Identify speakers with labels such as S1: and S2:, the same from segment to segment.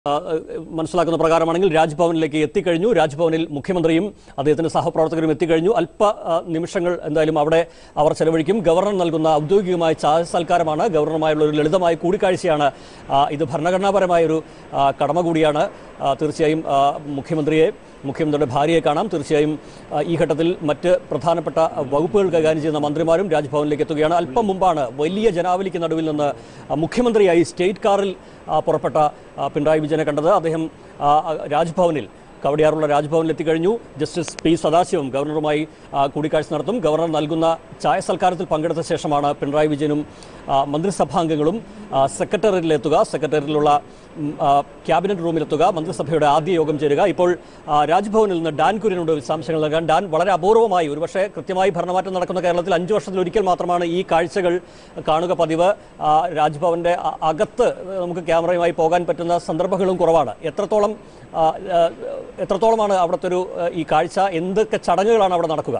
S1: ആ, മനസ്സിലാക്കുന്ന പ്രകാരമാണെങ്കിൽ രാജ്ഭവനിലേക്ക് എത്തിക്കഴിഞ്ഞു രാജ്ഭവനിൽ മുഖ്യമന്ത്രിയും അദ്ദേഹത്തിന്റെ സഹപ്രവർത്തകരും എത്തിക്കഴിഞ്ഞു അല്പ ആ, നിമിഷങ്ങൾ എന്തായാലും അവിടെ അവർ ചെലവഴിക്കും ഗവർണർ നൽകുന്ന ഔദ്യോഗികമായ ചായ സൽക്കാരമാണ് ഗവർണറുമായുള്ള ഒരു ലളിതമായ കൂടിക്കാഴ്ചയാണ് ആ, ഇത് ഭരണഘടനാപരമായ ഒരു ആ, കടമ കൂടിയാണ് ആ, തീർച്ചയായും ആ, മുഖ്യമന്ത്രിയെ മുഖ്യമന്ത്രിയുടെ ഭാര്യയെ കാണാം തീർച്ചയായും ആ, ഈ ഘട്ടത്തിൽ മറ്റ് പ്രധാനപ്പെട്ട വകുപ്പുകൾ കൈകാര്യം ചെയ്യുന്ന മന്ത്രിമാരും രാജ്ഭവനിലേക്ക് എത്തുകയാണ് അല്പം മുമ്പാണ് വലിയ ജനാവലിക്ക് നടുവിൽ നിന്ന് ആ, മുഖ്യമന്ത്രിയായി സ്റ്റേറ്റ് കാറിൽ ആ, പുറപ്പെട്ട ആ, പിണറായി വിജയനെ കണ്ടത് അദ്ദേഹം ആ, ആ, രാജ്ഭവനിൽ കവടിയാറുള്ള രാജ്ഭവനിൽ എത്തിക്കഴിഞ്ഞു ജസ്റ്റിസ് പി സദാശിവം ഗവർണറുമായി ആ, കൂടിക്കാഴ്ച നടത്തും ഗവർണർ നൽകുന്ന ചായ സൽക്കാരത്തിൽ പങ്കെടുത്ത ശേഷമാണ് പിണറായി വിജയനും ആ, മന്ത്രിസഭാംഗങ്ങളും ആ, സെക്രട്ടേറിയറ്റിലെത്തുക സെക്രട്ടേറിയറ്റിലുള്ള ഉം, ആ, ക്യാബിനറ്റ് റൂമിലെത്തുക മന്ത്രിസഭയുടെ ആദ്യ യോഗം ചേരുക ഇപ്പോൾ ആ, രാജ്ഭവനിൽ നിന്ന് ഡാൻ കുര്യനോട് വിശദാംശങ്ങൾ നൽകാൻ ഡാൻ വളരെ അപൂർവമായി ഒരുപക്ഷെ കൃത്യമായി ഭരണമാറ്റം നടക്കുന്ന കേരളത്തിൽ അഞ്ചു വർഷത്തിൽ ഒരിക്കൽ മാത്രമാണ് ഈ കാഴ്ചകൾ കാണുക പതിവ് ആ, രാജ്ഭവന്റെ അ- അകത്ത് നമുക്ക് ക്യാമറയുമായി പോകാൻ പറ്റുന്ന സന്ദർഭങ്ങളും കുറവാണ് എത്രത്തോളം ആ, ആ, എത്രത്തോളമാണ് അവിടുത്തെ ഒരു ആ, ഈ കാഴ്ച എന്തൊക്കെ ചടങ്ങുകളാണ് അവിടെ നടക്കുക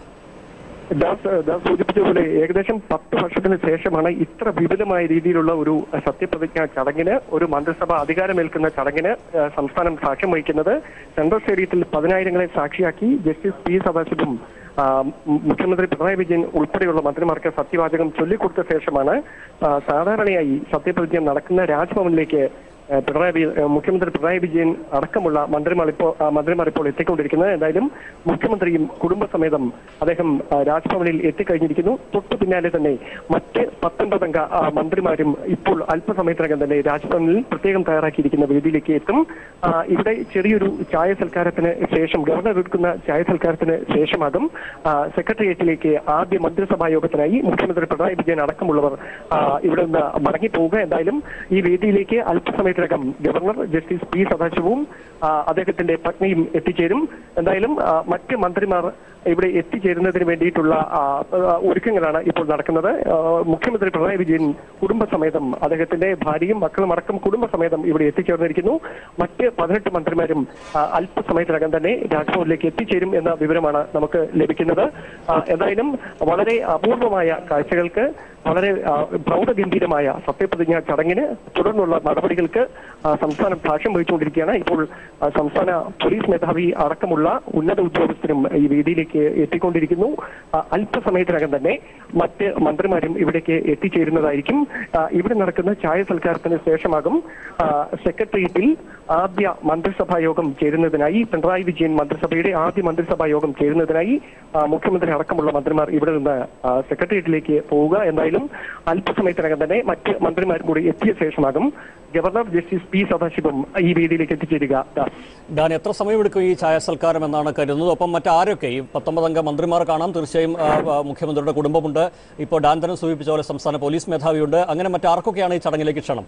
S2: ദാസ് ദാസ് സൂചിപ്പിച്ചതുപോലെ ഏകദേശം പത്ത് വർഷത്തിന് ശേഷമാണ് ഇത്ര വിപുലമായ രീതിയിലുള്ള ഒരു സത്യപ്രതിജ്ഞ ചടങ്ങിന് ഒരു മന്ത്രിസഭ അധികാരമേൽക്കുന്ന ചടങ്ങിന് ഏഹ്, സംസ്ഥാനം സാക്ഷ്യം വഹിക്കുന്നത് സെൻട്രൽ സ്റ്റേഡിയത്തിൽ പതിനായിരങ്ങളെ സാക്ഷിയാക്കി ജസ്റ്റിസ് പി സദാശിവം ആ, മു- മുഖ്യമന്ത്രി പിണറായി വിജയൻ ഉൾപ്പെടെയുള്ള മന്ത്രിമാർക്ക് സത്യവാചകം ചൊല്ലിക്കൊടുത്ത ശേഷമാണ് ആ, സാധാരണയായി സത്യപ്രതിജ്ഞ നടക്കുന്ന രാജ്ഭവനിലേക്ക് ഏഹ് പിണറായി വി- ഏഹ് മുഖ്യമന്ത്രി പിണറായി വിജയൻ അടക്കമുള്ള മന്ത്രിമാർ ഇപ്പോൾ ആ, മന്ത്രിമാർ ഇപ്പോൾ എത്തിക്കൊണ്ടിരിക്കുന്നത് എന്തായാലും മുഖ്യമന്ത്രിയും കുടുംബസമേതം അദ്ദേഹം ആ, രാജ്ഭവനിൽ എത്തിക്കഴിഞ്ഞിരിക്കുന്നു തൊട്ടു പിന്നാലെ തന്നെ മറ്റ് പത്തൊൻപതംഗ ആ, മന്ത്രിമാരും ഇപ്പോൾ അല്പസമയത്തിനകം തന്നെ രാജ്ഭവനിൽ പ്രത്യേകം തയ്യാറാക്കിയിരിക്കുന്ന വേദിയിലേക്ക് എത്തും ആ, ഇവിടെ ചെറിയൊരു ചായ സൽക്കാരത്തിന് ശേഷം ഗവർണർ എടുക്കുന്ന ചായ സൽക്കാരത്തിന് ശേഷമാകും ആ, സെക്രട്ടേറിയറ്റിലേക്ക് ആദ്യ മന്ത്രിസഭാ യോഗത്തിനായി മുഖ്യമന്ത്രി പിണറായി വിജയൻ അടക്കമുള്ളവർ ആ, ഇവിടെ നിന്ന് മടങ്ങിപ്പോവുക എന്തായാലും ഈ വേദിയിലേക്ക് അല്പസമയത്തിനകം ഗവർണർ ജസ്റ്റിസ് പി സദാശിവവും ആ, അദ്ദേഹത്തിന്റെ പത്നിയും എത്തിച്ചേരും എന്തായാലും ആ, മറ്റ് മന്ത്രിമാർ ഇവിടെ എത്തിച്ചേരുന്നതിന് വേണ്ടിയിട്ടുള്ള ആ, ആ, ഒരുക്കങ്ങളാണ് ഇപ്പോൾ നടക്കുന്നത് ആ, മുഖ്യമന്ത്രി പിണറായി വിജയൻ കുടുംബസമേതം അദ്ദേഹത്തിന്റെ ഭാര്യയും മക്കളും അടക്കം കുടുംബസമേതം ഇവിടെ എത്തിച്ചേർന്നിരിക്കുന്നു മറ്റ് പതിനെട്ട് മന്ത്രിമാരും ആ, അല്പസമയത്തിനകം തന്നെ രാജ്ഭവനിലേക്ക് എത്തിച്ചേരും എന്ന വിവരമാണ് നമുക്ക് ലഭിക്കുന്നത് ആ, എന്തായാലും വളരെ അപൂർവമായ കാഴ്ചകൾക്ക് വളരെ ആ, പ്രൗഢഗംഭീരമായ സത്യപ്രതിജ്ഞ ചടങ്ങിന് തുടർന്നുള്ള നടപടികൾക്ക് ആ, സംസ്ഥാനം സാക്ഷ്യം വഹിച്ചുകൊണ്ടിരിക്കുകയാണ് ഇപ്പോൾ ആ, സംസ്ഥാന പോലീസ് മേധാവി അടക്കമുള്ള ഉന്നത ഉദ്യോഗസ്ഥരും ഈ വേദിയിലേക്ക് എത്തിക്കൊണ്ടിരിക്കുന്നു ആ, അല്പസമയത്തിനകം തന്നെ മറ്റ് മന്ത്രിമാരും ഇവിടേക്ക് എത്തിച്ചേരുന്നതായിരിക്കും ആ, ഇവിടെ നടക്കുന്ന ചായ സൽക്കാരത്തിന് ശേഷമാകും ആ, സെക്രട്ടേറിയറ്റിൽ ആദ്യ മന്ത്രിസഭാ യോഗം ചേരുന്നതിനായി പിണറായി വിജയൻ മന്ത്രിസഭയുടെ ആദ്യ മന്ത്രിസഭാ യോഗം ചേരുന്നതിനായി ആ, മുഖ്യമന്ത്രി അടക്കമുള്ള മന്ത്രിമാർ ഇവിടെ നിന്ന് ആ, സെക്രട്ടേറിയറ്റിലേക്ക് പോവുക എന്തായാലും അല്പസമയത്തിനകം തന്നെ മറ്റ് മന്ത്രിമാരും കൂടി എത്തിയ ശേഷമാകും ഗവർണർ ജസ്റ്റിസ് പി സദാശിവം ഈ വേദിയിലേക്ക് എത്തിച്ചേരുക ദാസ്.
S1: ഡാൻ എത്ര സമയമെടുക്കും ഈ ചായ സൽക്കാരം എന്നാണ് കരുതുന്നത് ഒപ്പം മറ്റാരൊക്കെ ഈ പത്തൊമ്പതംഗ മന്ത്രിമാർ കാണാം തീർച്ചയായും ആ, ആ, മുഖ്യമന്ത്രിയുടെ കുടുംബമുണ്ട് ഇപ്പോൾ ഡാൻ തന്നെ സൂചിപ്പിച്ച പോലെ സംസ്ഥാന പോലീസ് മേധാവിയുണ്ട് അങ്ങനെ മറ്റാർക്കൊക്കെയാണ് ഈ ചടങ്ങിലേക്ക് ക്ഷണം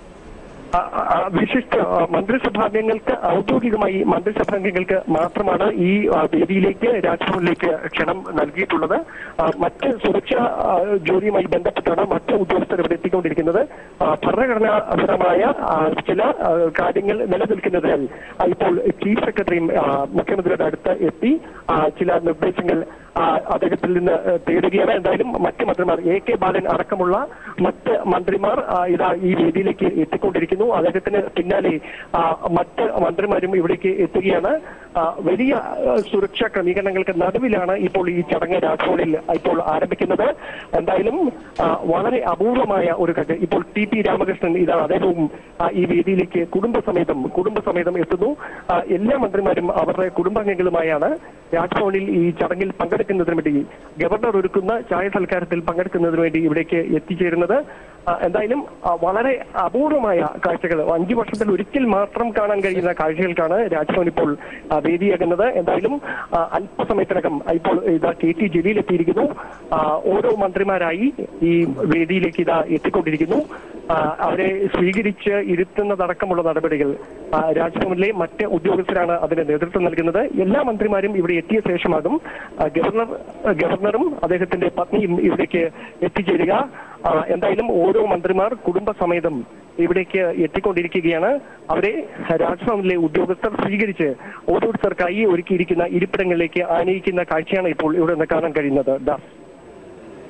S2: ആ, ആ, വിശിഷ്ട ആ, മന്ത്രിസഭാംഗങ്ങൾക്ക് ഔദ്യോഗികമായി മന്ത്രിസഭാംഗങ്ങൾക്ക് മാത്രമാണ് ഈ ആ, വേദിയിലേക്ക് രാജ്ഭവനിലേക്ക് ക്ഷണം നൽകിയിട്ടുള്ളത് ആ, മറ്റ് സുരക്ഷാ ആ, ജോലിയുമായി ബന്ധപ്പെട്ടാണ് മറ്റ് ഉദ്യോഗസ്ഥർ ഇവിടെ എത്തിക്കൊണ്ടിരിക്കുന്നത് ആ, ഭരണഘടനാപരമായ ആ, ചില ആ, കാര്യങ്ങൾ നിലനിൽക്കുന്നതിനാൽ ആ, ഇപ്പോൾ ചീഫ് സെക്രട്ടറിയും ആ, മുഖ്യമന്ത്രിയുടെ അടുത്ത് എത്തി ആ, ചില നിർദ്ദേശങ്ങൾ ആ, അദ്ദേഹത്തിൽ നിന്ന് ഏഹ്, തേടുകയാണ് എന്തായാലും മറ്റ് മന്ത്രിമാർ എ കെ ബാലൻ അടക്കമുള്ള മറ്റ് മന്ത്രിമാർ ആ, ഇതാ ഈ വേദിയിലേക്ക് എത്തിക്കൊണ്ടിരിക്കുന്നു അദ്ദേഹത്തിന് പിന്നാലെ ആ, മറ്റ് മന്ത്രിമാരും ഇവിടേക്ക് എത്തുകയാണ് ആ, വലിയ ആ, സുരക്ഷാ ക്രമീകരണങ്ങൾക്ക് നടുവിലാണ് ഇപ്പോൾ ഈ ചടങ്ങ് രാജ്ഭവനിൽ ഇപ്പോൾ ആരംഭിക്കുന്നത് എന്തായാലും ആ, വളരെ അപൂർവമായ ഒരു ഘട്ടം ഇപ്പോൾ ടി പി രാമകൃഷ്ണൻ ഇതാ അദ്ദേഹവും ആ, ഈ വേദിയിലേക്ക് കുടുംബസമേതം കുടുംബസമേതം എത്തുന്നു ആ, എല്ലാ മന്ത്രിമാരും അവരുടെ കുടുംബാംഗങ്ങളുമായാണ് രാജ്ഭവനിൽ ഈ ചടങ്ങിൽ പങ്കെടുക്കുന്നതിന് വേണ്ടി ഗവർണർ ഒരുക്കുന്ന ചായ സൽക്കാരത്തിൽ പങ്കെടുക്കുന്നതിന് വേണ്ടി ഇവിടേക്ക് എത്തിച്ചേരുന്നത് ആ, എന്തായാലും ആ, വളരെ അപൂർവമായ കാഴ്ചകൾ അഞ്ചു വർഷത്തിൽ ഒരിക്കൽ മാത്രം കാണാൻ കഴിയുന്ന കാഴ്ചകൾക്കാണ് രാജ്ഭവൻ ഇപ്പോൾ ആ, വേദിയാകുന്നത് എന്തായാലും ആ, അല്പസമയത്തിനകം ഇപ്പോൾ ഇതാ കെ ടി ജലീൽ എത്തിയിരിക്കുന്നു ആ, ഓരോ മന്ത്രിമാരായി ഈ വേദിയിലേക്ക് ഇതാ എത്തിക്കൊണ്ടിരിക്കുന്നു ആ, അവരെ സ്വീകരിച്ച് ഇരുത്തുന്നതടക്കമുള്ള നടപടികൾ ആ, രാജ്ഭവനിലെ മറ്റ് ഉദ്യോഗസ്ഥരാണ് അതിന് നേതൃത്വം നൽകുന്നത് എല്ലാ മന്ത്രിമാരും ഇവിടെ എത്തിയ ശേഷമാകും ആ, ഗവർണർ ഗവർണറും അദ്ദേഹത്തിന്റെ പത്നിയും ഇവിടേക്ക് എത്തിച്ചേരുക ആ, എന്തായാലും ഓരോ മന്ത്രിമാർ കുടുംബസമേതം ഇവിടേക്ക് എത്തിക്കൊണ്ടിരിക്കുകയാണ് അവരെ രാജ്ഭവനിലെ ഉദ്യോഗസ്ഥർ സ്വീകരിച്ച് ഓരോരുത്തർക്കായി ഒരുക്കിയിരിക്കുന്ന ഇരിപ്പിടങ്ങളിലേക്ക് ആനയിക്കുന്ന കാഴ്ചയാണ് ഇപ്പോൾ ഇവിടെ നിന്ന് കാണാൻ കഴിയുന്നത് ദാസ്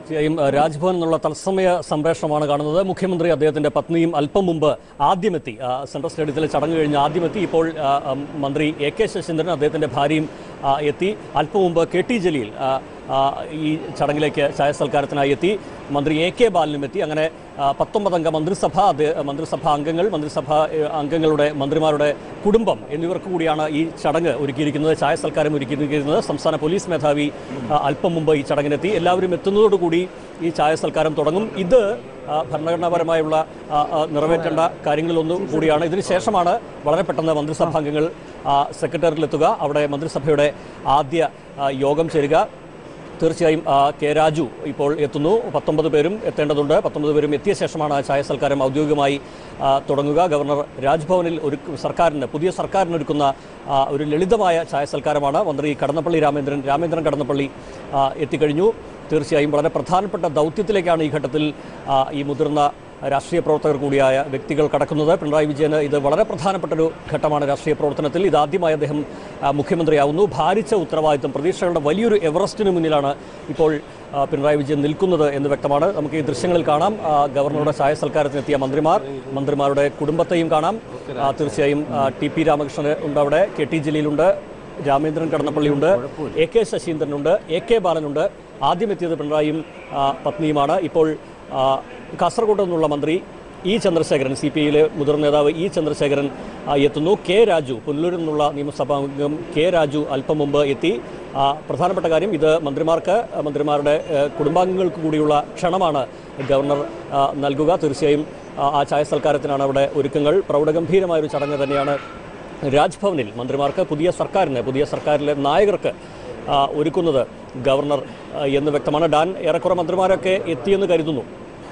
S1: തീർച്ചയായും അഹ്, രാജ്ഭവൻ എന്നുള്ള തത്സമയ സംപ്രേഷണമാണ് കാണുന്നത് മുഖ്യമന്ത്രി അദ്ദേഹത്തിന്റെ പത്നിയും അല്പം മുമ്പ് ആദ്യമെത്തി ആ, സെൻട്രൽ സ്റ്റേഡിയത്തിലെ ചടങ്ങ് കഴിഞ്ഞ് ആദ്യമെത്തി ഇപ്പോൾ ആ, ആ, മന്ത്രി എ കെ ശശീന്ദ്രൻ അദ്ദേഹത്തിന്റെ ഭാര്യയും ആ, എത്തി അല്പം മുമ്പ് കെ ടി ജലീൽ ആ, ആ, ഈ ചടങ്ങിലേക്ക് ചായ സൽക്കാരത്തിനായി എത്തി മന്ത്രി എ കെ ബാലനും എത്തി അങ്ങനെ ആ, പത്തൊമ്പതംഗ മന്ത്രിസഭ അത് മന്ത്രിസഭാ അംഗങ്ങൾ മന്ത്രിസഭാ ഏഹ്, അംഗങ്ങളുടെ മന്ത്രിമാരുടെ കുടുംബം എന്നിവർക്ക് കൂടിയാണ് ഈ ചടങ്ങ് ഒരുക്കിയിരിക്കുന്നത് ചായ സൽക്കാരം ഒരുക്കിയിരിക്കുന്നത് സംസ്ഥാന പോലീസ് മേധാവി ആ, അല്പം മുമ്പ് ഈ ചടങ്ങിനെത്തി എല്ലാവരും എത്തുന്നതോടുകൂടി ഈ ചായ സൽക്കാരം തുടങ്ങും ഇത് ആ, ഭരണഘടനാപരമായുള്ള ആ, ആ, നിറവേറ്റേണ്ട കാര്യങ്ങളിലൊന്നും കൂടിയാണ് ഇതിന് ശേഷമാണ് വളരെ പെട്ടെന്ന് മന്ത്രിസഭാംഗങ്ങൾ ആ, സെക്രട്ടേറിയറ്റിലെത്തുക അവിടെ മന്ത്രിസഭയുടെ ആദ്യ ആ, യോഗം ചേരുക തീർച്ചയായും ആ, കെ രാജു ഇപ്പോൾ എത്തുന്നു പത്തൊമ്പത് പേരും എത്തേണ്ടതുണ്ട് പത്തൊമ്പത് പേരും എത്തിയ ശേഷമാണ് ആ ചായ സൽക്കാരം ഔദ്യോഗികമായി ആ, തുടങ്ങുക ഗവർണർ രാജ്ഭവനിൽ ഒരു സർക്കാരിന് പുതിയ സർക്കാരിന് ഒരുക്കുന്ന ആ, ഒരു ലളിതമായ ചായ സൽക്കാരമാണ് മന്ത്രി കടന്നപ്പള്ളി രാമേന്ദ്രൻ രാമേന്ദ്രൻ കടന്നപ്പള്ളി ആ, എത്തിക്കഴിഞ്ഞു തീർച്ചയായും വളരെ പ്രധാനപ്പെട്ട ദൗത്യത്തിലേക്കാണ് ഈ ഘട്ടത്തിൽ ആ, ഈ മുതിർന്ന രാഷ്ട്രീയ പ്രവർത്തകർ കൂടിയായ വ്യക്തികൾ കടക്കുന്നത് പിണറായി വിജയന് ഇത് വളരെ പ്രധാനപ്പെട്ട ഒരു ഘട്ടമാണ് രാഷ്ട്രീയ പ്രവർത്തനത്തിൽ ഇതാദ്യമായി അദ്ദേഹം ആ, മുഖ്യമന്ത്രിയാവുന്നു ഭാരിച്ച ഉത്തരവാദിത്തം പ്രതീക്ഷകളുടെ വലിയൊരു എവറസ്റ്റിന് മുന്നിലാണ് ഇപ്പോൾ ആ, പിണറായി വിജയൻ നിൽക്കുന്നത് എന്ന് വ്യക്തമാണ് നമുക്ക് ഈ ദൃശ്യങ്ങളിൽ കാണാം ആ, ഗവർണറുടെ ചായ സൽക്കാരത്തിനെത്തിയ മന്ത്രിമാർ മന്ത്രിമാരുടെ കുടുംബത്തെയും കാണാം ആ, തീർച്ചയായും ആ, ടി പി രാമകൃഷ്ണൻ ഉണ്ട് അവിടെ കെ ടി ജലീലുണ്ട് രാമേന്ദ്രൻ കടന്നപ്പള്ളിയുണ്ട് എ കെ ശശീന്ദ്രനുണ്ട് എ കെ ബാലനുണ്ട് ആദ്യം എത്തിയത് പിണറായിയും ആ, പത്നിയുമാണ് ഇപ്പോൾ ആ, കാസർഗോഡ് നിന്നുള്ള മന്ത്രി ഇ ചന്ദ്രശേഖരൻ സി പി ഐയിലെ മുതിർന്ന നേതാവ് ഇ ചന്ദ്രശേഖരൻ ആ, എത്തുന്നു കെ രാജു പുനലൂരിൽ നിന്നുള്ള നിയമസഭാ അംഗം കെ രാജു അല്പം മുമ്പ് എത്തി ആ, പ്രധാനപ്പെട്ട കാര്യം ഇത് മന്ത്രിമാർക്ക് ആ, മന്ത്രിമാരുടെ ആ, കുടുംബാംഗങ്ങൾക്ക് കൂടിയുള്ള ക്ഷണമാണ് ഗവർണർ ആ, നൽകുക തീർച്ചയായും ആ, ആ ചായ സൽക്കാരത്തിനാണ് അവിടെ ഒരുക്കങ്ങൾ പ്രൗഢഗംഭീരമായൊരു ചടങ്ങ് തന്നെയാണ് രാജ്ഭവനിൽ മന്ത്രിമാർക്ക് പുതിയ സർക്കാരിന് പുതിയ സർക്കാരിലെ നായകർക്ക് ആ, ഒരുക്കുന്നത് ഗവർണർ ആ, എന്ന് വ്യക്തമാണ് ഡാൻ ഏറെക്കുറെ മന്ത്രിമാരൊക്കെ എത്തിയെന്ന് കരുതുന്നു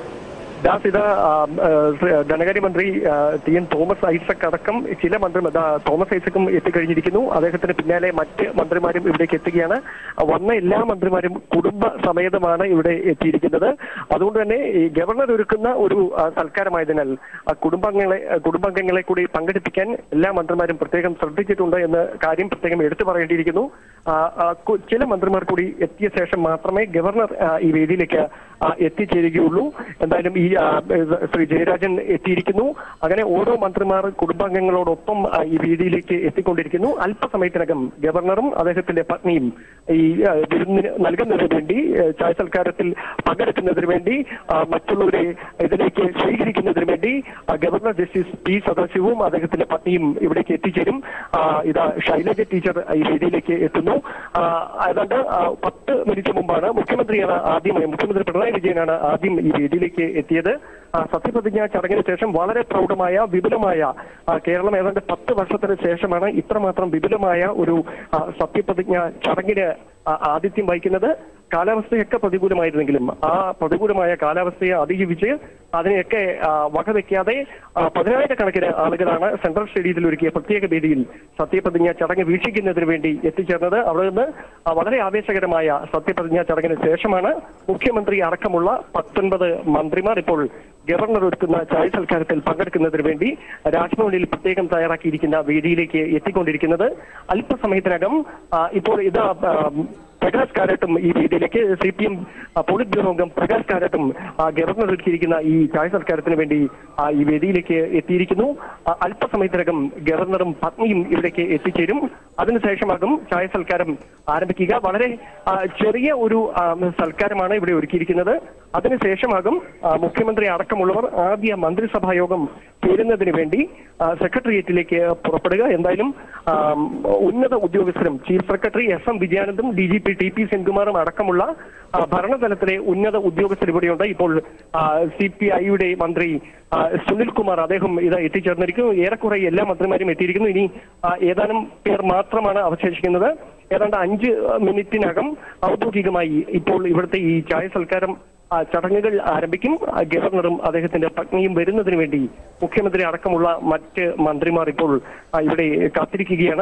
S2: ദാസ് ഇത് ആ, ആ, ധനകാര്യമന്ത്രി ആ, ടി എൻ തോമസ് ഐസക് അടക്കം ചില മന്ത്രി ദാ, തോമസ് ഐസക്കും എത്തിക്കഴിഞ്ഞിരിക്കുന്നു അദ്ദേഹത്തിന് പിന്നാലെ മറ്റ് മന്ത്രിമാരും ഇവിടേക്ക് എത്തുകയാണ് ആ, വന്ന എല്ലാ മന്ത്രിമാരും കുടുംബ സമേതമാണ് ഇവിടെ എത്തിയിരിക്കുന്നത് അതുകൊണ്ട് തന്നെ ഈ ഗവർണർ ഒരുക്കുന്ന ഒരു ആ, സൽക്കാരമായതിനാൽ ആ, കുടുംബാംഗങ്ങളെ ആ, കുടുംബാംഗങ്ങളെ കൂടി പങ്കെടുപ്പിക്കാൻ എല്ലാ മന്ത്രിമാരും പ്രത്യേകം ശ്രദ്ധിച്ചിട്ടുണ്ട് എന്ന കാര്യം പ്രത്യേകം എടുത്തു പറയേണ്ടിയിരിക്കുന്നു ആ, ആ, കു- ചില മന്ത്രിമാർ കൂടി എത്തിയ ശേഷം മാത്രമേ ഗവർണർ ആ, ഈ വേദിയിലേക്ക് ആ, എത്തിച്ചേരുകയുള്ളൂ എന്തായാലും ഈ ആ, ഏഹ്, ശ്രീ ജയരാജൻ എത്തിയിരിക്കുന്നു അങ്ങനെ ഓരോ മന്ത്രിമാർ കുടുംബാംഗങ്ങളോടൊപ്പം ആ, ഈ വേദിയിലേക്ക് എത്തിക്കൊണ്ടിരിക്കുന്നു അല്പസമയത്തിനകം ഗവർണറും അദ്ദേഹത്തിന്റെ പത്നിയും ഈ ആ, വിരുന്നിന് നൽകുന്നതിന് വേണ്ടി ഏ, ചായ സൽക്കാരത്തിൽ പങ്കെടുക്കുന്നതിന് വേണ്ടി ആ, മറ്റുള്ളവരെ ഇതിലേക്ക് സ്വീകരിക്കുന്നതിന് വേണ്ടി ആ, ഗവർണർ ജസ്റ്റിസ് പി സദാശിവവും അദ്ദേഹത്തിന്റെ പത്നിയും ഇവിടേക്ക് എത്തിച്ചേരും ആ, ഇതാ ശൈലജ ടീച്ചർ ഈ വേദിയിലേക്ക് എത്തുന്നു ആ, ഏതാണ്ട് ആ, പത്ത് മിനിറ്റ് മുമ്പാണ് മുഖ്യമന്ത്രിയാണ് ആദ്യമായി മുഖ്യമന്ത്രി പിണറായി വിജയനാണ് ആദ്യം ഈ വേദിയിലേക്ക് എത്തിയത് ആ, സത്യപ്രതിജ്ഞ ചടങ്ങിന് ശേഷം വളരെ പ്രൗഢമായ വിപുലമായ ആ, കേരളം ഏതാണ്ട് പത്ത് വർഷത്തിന് ശേഷമാണ് ഇത്രമാത്രം വിപുലമായ ഒരു ആ, സത്യപ്രതിജ്ഞ ചടങ്ങിന് ആ, ആതിഥ്യം വഹിക്കുന്നത് കാലാവസ്ഥയൊക്കെ പ്രതികൂലമായിരുന്നെങ്കിലും ആ പ്രതികൂലമായ കാലാവസ്ഥയെ അതിജീവിച്ച് അതിനെയൊക്കെ ആ, വകവെക്കാതെ ആ, പതിനായിരക്കണക്കിന് ആളുകളാണ് സെൻട്രൽ സ്റ്റേഡിയത്തിൽ ഒരുക്കിയ പ്രത്യേക വേദിയിൽ സത്യപ്രതിജ്ഞ ചടങ്ങ് വീക്ഷിക്കുന്നതിന് വേണ്ടി എത്തിച്ചേർന്നത് അവിടെ നിന്ന് ആ, വളരെ ആവേശകരമായ സത്യപ്രതിജ്ഞ ചടങ്ങിന് ശേഷമാണ് മുഖ്യമന്ത്രി അടക്കമുള്ള പത്തൊൻപത് മന്ത്രിമാർ ഇപ്പോൾ ഗവർണർ ഒരുക്കുന്ന ചായ സൽക്കാരത്തിൽ പങ്കെടുക്കുന്നതിന് വേണ്ടി രാജ്ഭവനിൽ പ്രത്യേകം തയ്യാറാക്കിയിരിക്കുന്ന വേദിയിലേക്ക് എത്തിക്കൊണ്ടിരിക്കുന്നത് അല്പസമയത്തിനകം ആ, ഇപ്പോൾ ഇതാ ആ, പ്രകാശ് കാരാട്ടും ഈ വേദിയിലേക്ക് C P M polit bureau അംഗം പ്രകാശ് കാരാട്ടും ആ, ഗവർണർ ഒരുക്കിയിരിക്കുന്ന ഈ ചായ സൽക്കാരത്തിന് വേണ്ടി ആ, ഈ വേദിയിലേക്ക് എത്തിയിരിക്കുന്നു ആ, അല്പസമയത്തിനകം ഗവർണറും പത്നിയും ഇവിടേക്ക് എത്തിച്ചേരും അതിനുശേഷമാകും ചായ സൽക്കാരം ആരംഭിക്കുക വളരെ ആ, ചെറിയ ഒരു ആ, സൽക്കാരമാണ് ഇവിടെ ഒരുക്കിയിരിക്കുന്നത് അതിനുശേഷമാകും ആ, മുഖ്യമന്ത്രി അടക്കമുള്ളവർ ആദ്യ മന്ത്രിസഭാ യോഗം ചേരുന്നതിന് വേണ്ടി ആ, സെക്രട്ടേറിയറ്റിലേക്ക് പുറപ്പെടുക എന്തായാലും ആ, ഉന്നത ഉദ്യോഗസ്ഥരും ചീഫ് സെക്രട്ടറി എസ് എം വിജയാനന്ദും D G P T P സെൻകുമാറും അടക്കമുള്ള ആ, ഭരണതലത്തിലെ ഉന്നത ഉദ്യോഗസ്ഥർ ഇവിടെയുണ്ട് ഇപ്പോൾ സി പി ഐയുടെ മന്ത്രി ആ, സുനിൽ കുമാർ അദ്ദേഹം ഇത് എത്തിച്ചേർന്നിരിക്കുന്നു ഏറെക്കുറെ എല്ലാ മന്ത്രിമാരും എത്തിയിരിക്കുന്നു ഇനി ആ, ഏതാനും പേർ മാത്രമാണ് അവശേഷിക്കുന്നത് ഏതാണ്ട് അഞ്ച് മിനിറ്റിനകം ഔദ്യോഗികമായി ഇപ്പോൾ ഇവിടുത്തെ ഈ ചായ സൽക്കാരം ആ, ചടങ്ങുകൾ ആരംഭിക്കും ആ, ഗവർണറും അദ്ദേഹത്തിന്റെ പത്നിയും വരുന്നതിന് വേണ്ടി മുഖ്യമന്ത്രി അടക്കമുള്ള മറ്റ് മന്ത്രിമാർ ഇപ്പോൾ ആ, ഇവിടെ കാത്തിരിക്കുകയാണ്